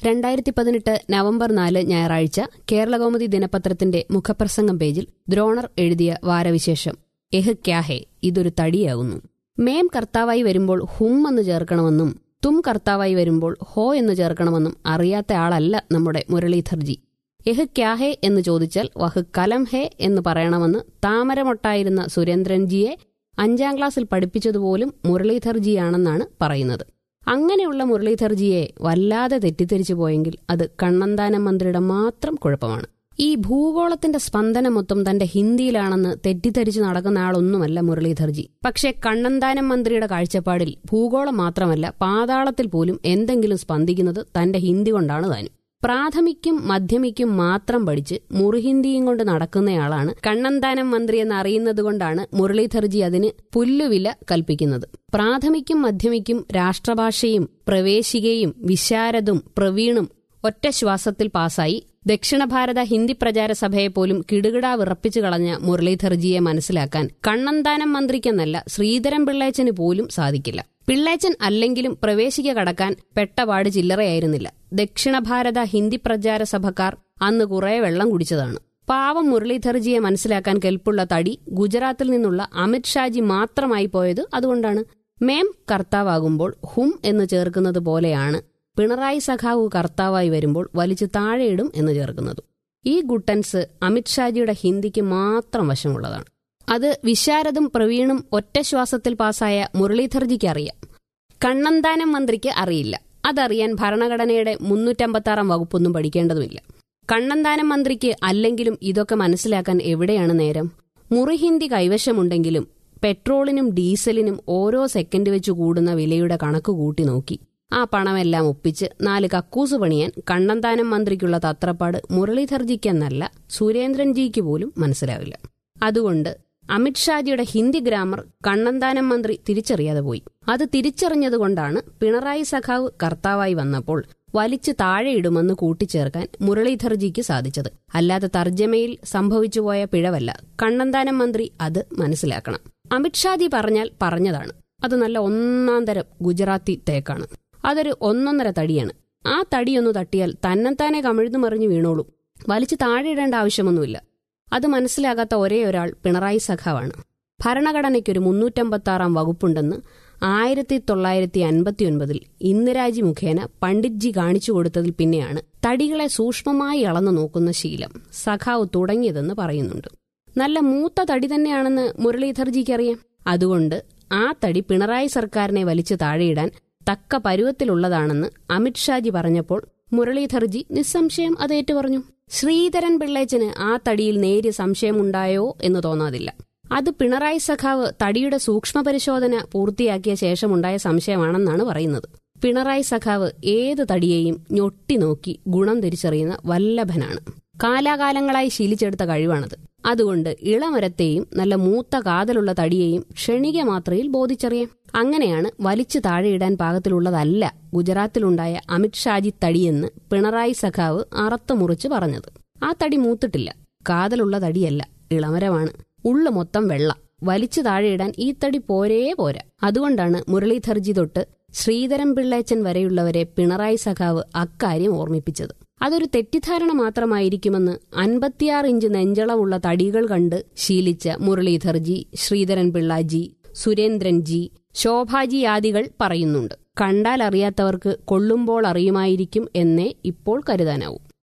രണ്ടായിരത്തി പതിനെട്ട് നവംബർ നാല് ഞായറാഴ്ച കേരളകൗമുദി ദിനപത്രത്തിന്റെ മുഖപ്രസംഗം പേജിൽ ദ്രോണർ എഴുതിയ വാരവിശേഷം എഹ് ക്യാഹേ ഇതൊരു തടിയാകുന്നു മേം കർത്താവായി വരുമ്പോൾ ഹും എന്ന് ചേർക്കണമെന്നും തും കർത്താവായി വരുമ്പോൾ ഹോ എന്ന് ചേർക്കണമെന്നും അറിയാത്ത ആളല്ല നമ്മുടെ മുരളീധർജി എഹ് ക്യാഹേ എന്ന് ചോദിച്ചാൽ വഹ് കലം ഹേ എന്ന് പറയണമെന്ന് താമരമൊട്ടായിരുന്ന സുരേന്ദ്രൻജിയെ അഞ്ചാം ക്ലാസ്സിൽ പഠിപ്പിച്ചതുപോലും മുരളീധർജിയാണെന്നാണ് പറയുന്നത് അങ്ങനെയുള്ള മുരളീധർജിയെ വല്ലാതെ തെറ്റിദ്ധരിച്ചു പോയെങ്കിൽ അത് കണ്ണന്താനം മന്ത്രിയുടെ മാത്രം കുഴപ്പമാണ് ഈ ഭൂഗോളത്തിന്റെ സ്പന്ദനം മൊത്തം തന്റെ ഹിന്ദിയിലാണെന്ന് തെറ്റിദ്ധരിച്ചു നടക്കുന്ന ആളൊന്നുമല്ല മുരളീധർജി പക്ഷേ കണ്ണന്താനം മന്ത്രിയുടെ കാഴ്ചപ്പാടിൽ ഭൂഗോളം മാത്രമല്ല പാതാളത്തിൽ പോലും എന്തെങ്കിലും സ്പന്ദിക്കുന്നത് തന്റെ ഹിന്ദി കൊണ്ടാണ് താനും പ്രാഥമിക്കും മധ്യമിക്കും മാത്രം പഠിച്ച് മുറിഹിന്ദിയും കൊണ്ട് നടക്കുന്നയാളാണ് കണ്ണന്താനം മന്ത്രി എന്ന് അറിയുന്നതുകൊണ്ടാണ് മുരളീധർജി അതിന് പുല്ലുവില കൽപ്പിക്കുന്നത് പ്രാഥമിക്കും മധ്യമിക്കും രാഷ്ട്രഭാഷയും പ്രവേശികയും വിശാരദും പ്രവീണും ഒറ്റ ശ്വാസത്തിൽ പാസായി ദക്ഷിണ ഭാരത ഹിന്ദി പ്രചാര സഭയെ പോലും കിടുകിടാ വിറപ്പിച്ചു കളഞ്ഞ മുരളീധർജിയെ മനസ്സിലാക്കാൻ കണ്ണന്താനം മന്ത്രിക്കെന്നല്ല ശ്രീധരൻ പിള്ളേച്ചന് പോലും സാധിക്കില്ല പിള്ളേച്ചൻ അല്ലെങ്കിലും പ്രവേശിക കടക്കാൻ പെട്ടപാട് ചില്ലറയായിരുന്നില്ല ദക്ഷിണ ഭാരത ഹിന്ദി പ്രചാര സഭക്കാർ അന്ന് കുറെ വെള്ളം കുടിച്ചതാണ് പാവം മുരളീധർജിയെ മനസ്സിലാക്കാൻ കെൽപ്പുള്ള തടി ഗുജറാത്തിൽ നിന്നുള്ള അമിത് ഷാജി മാത്രമായി പോയത് അതുകൊണ്ടാണ് മേം കർത്താവാകുമ്പോൾ ഹും എന്ന് ചേർക്കുന്നത് പോലെയാണ് പിണറായി സഖാവു കർത്താവായി വരുമ്പോൾ വലിച്ചു താഴെയിടും എന്ന് ചേർക്കുന്നത് ഈ ഗുട്ടൻസ് അമിത് ഷാജിയുടെ ഹിന്ദിക്ക് മാത്രം വശമുള്ളതാണ് അത് വിശാരദും പ്രവീണും ഒറ്റ ശ്വാസത്തിൽ പാസായ മുരളീധർജിക്ക് അറിയാം കണ്ണന്താനം മന്ത്രിക്ക് അറിയില്ല അതറിയാൻ ഭരണഘടനയുടെ മുന്നൂറ്റമ്പത്താറാം വകുപ്പൊന്നും പഠിക്കേണ്ടതുമില്ല കണ്ണന്താനം മന്ത്രിക്ക് അല്ലെങ്കിലും ഇതൊക്കെ മനസ്സിലാക്കാൻ എവിടെയാണ് നേരം മുറിഹിന്ദി കൈവശമുണ്ടെങ്കിലും പെട്രോളിനും ഡീസലിനും ഓരോ സെക്കൻഡ് വെച്ച് കൂടുന്ന വിലയുടെ കണക്ക് കൂട്ടി നോക്കി ആ പണമെല്ലാം ഒപ്പിച്ച് നാല് കക്കൂസ് പണിയാൻ കണ്ണന്താനം മന്ത്രിക്കുള്ള തത്രപ്പാട് മുരളീധർജിക്കെന്നല്ല സുരേന്ദ്രൻജിക്ക് പോലും മനസ്സിലാവില്ല അതുകൊണ്ട് അമിത്ഷാജിയുടെ ഹിന്ദി ഗ്രാമർ കണ്ണന്താനം മന്ത്രി തിരിച്ചറിയാതെ പോയി അത് തിരിച്ചറിഞ്ഞതുകൊണ്ടാണ് പിണറായി സഖാവ് കർത്താവായി വന്നപ്പോൾ വലിച്ചു താഴെയിടുമെന്ന് കൂട്ടിച്ചേർക്കാൻ മുരളീധർജിക്ക് സാധിച്ചത് അല്ലാതെ തർജ്ജമയിൽ സംഭവിച്ചുപോയ പിഴവല്ല കണ്ണന്താനം മന്ത്രി അത് മനസ്സിലാക്കണം അമിത്ഷാജി പറഞ്ഞാൽ പറഞ്ഞതാണ് അത് നല്ല ഒന്നാം തരം ഗുജറാത്തി തേക്കാണ് അതൊരു ഒന്നൊന്നര തടിയാണ് ആ തടിയൊന്നു തട്ടിയാൽ തന്നെത്താനെ കമിഴ്ന്നു മറിഞ്ഞു വീണോളൂ വലിച്ചു താഴെയിടേണ്ട ആവശ്യമൊന്നുമില്ല അത് മനസ്സിലാകാത്ത ഒരേ ഒരാൾ പിണറായി സഖാവാണ് ഭരണഘടനയ്ക്കൊരു മുന്നൂറ്റമ്പത്താറാം വകുപ്പുണ്ടെന്ന് ആയിരത്തി തൊള്ളായിരത്തി അൻപത്തിയൊൻപതിൽ ഇന്ദിരാജി മുഖേന പണ്ഡിറ്റ്ജി കാണിച്ചു കൊടുത്തതിൽ പിന്നെയാണ് തടികളെ സൂക്ഷ്മമായി അളന്നു നോക്കുന്ന ശീലം സഖാവ് തുടങ്ങിയതെന്ന് പറയുന്നുണ്ട് നല്ല മൂത്ത തടി തന്നെയാണെന്ന് മുരളീധർജിക്കറിയാം അതുകൊണ്ട് ആ തടി പിണറായി സർക്കാരിനെ വലിച്ചു താഴെയിടാൻ തക്ക പരുവത്തിലുള്ളതാണെന്ന് അമിത്ഷാജി പറഞ്ഞപ്പോൾ മുരളീധർജി നിസ്സംശയം അത് ഏറ്റുപറഞ്ഞു ശ്രീധരൻ പിള്ളേച്ചന് ആ തടിയിൽ നേരിയ സംശയമുണ്ടായോ എന്ന് തോന്നാതില്ല അത് പിണറായി സഖാവ് തടിയുടെ സൂക്ഷ്മ പരിശോധന പൂർത്തിയാക്കിയ ശേഷമുണ്ടായ സംശയമാണെന്നാണ് പറയുന്നത് പിണറായി സഖാവ് ഏത് തടിയെയും ഞൊട്ടി നോക്കി ഗുണം തിരിച്ചറിയുന്ന വല്ലഭനാണ് കാലാകാലങ്ങളായി ശീലിച്ചെടുത്ത കഴിവാണത് അതുകൊണ്ട് ഇളമരത്തെയും നല്ല മൂത്ത കാതലുള്ള തടിയെയും ക്ഷണിക മാത്രയിൽ ബോധിച്ചറിയാം അങ്ങനെയാണ് വലിച്ചു താഴെയിടാൻ പാകത്തിലുള്ളതല്ല ഗുജറാത്തിലുണ്ടായ അമിത് ഷാജി തടിയെന്ന് പിണറായി സഖാവ് അറത്തു മുറിച്ച് പറഞ്ഞത് ആ തടി മൂത്തിട്ടില്ല കാതലുള്ള തടിയല്ല ഇളമരമാണ് ഉള്ളു മൊത്തം വെള്ള വലിച്ചു താഴെയിടാൻ ഈ തടി പോരേ പോരാ അതുകൊണ്ടാണ് മുരളീധർജി തൊട്ട് ശ്രീധരൻ പിള്ളേച്ചൻ വരെയുള്ളവരെ പിണറായി സഖാവ് അക്കാര്യം ഓർമ്മിപ്പിച്ചത് അതൊരു തെറ്റിദ്ധാരണ മാത്രമായിരിക്കുമെന്ന് അൻപത്തിയാറ് ഇഞ്ച് നെഞ്ചളവുള്ള തടികൾ കണ്ട് ശീലിച്ച മുരളീധർജി ശ്രീധരൻ പിള്ളാജി സുരേന്ദ്രൻജി ശോഭാജി ആദികൾ പറയുന്നുണ്ട് കണ്ടാൽ അറിയാത്തവർക്ക് കൊള്ളുമ്പോൾ അറിയുമായിരിക്കും എന്നേ ഇപ്പോൾ കരുതാനാവൂ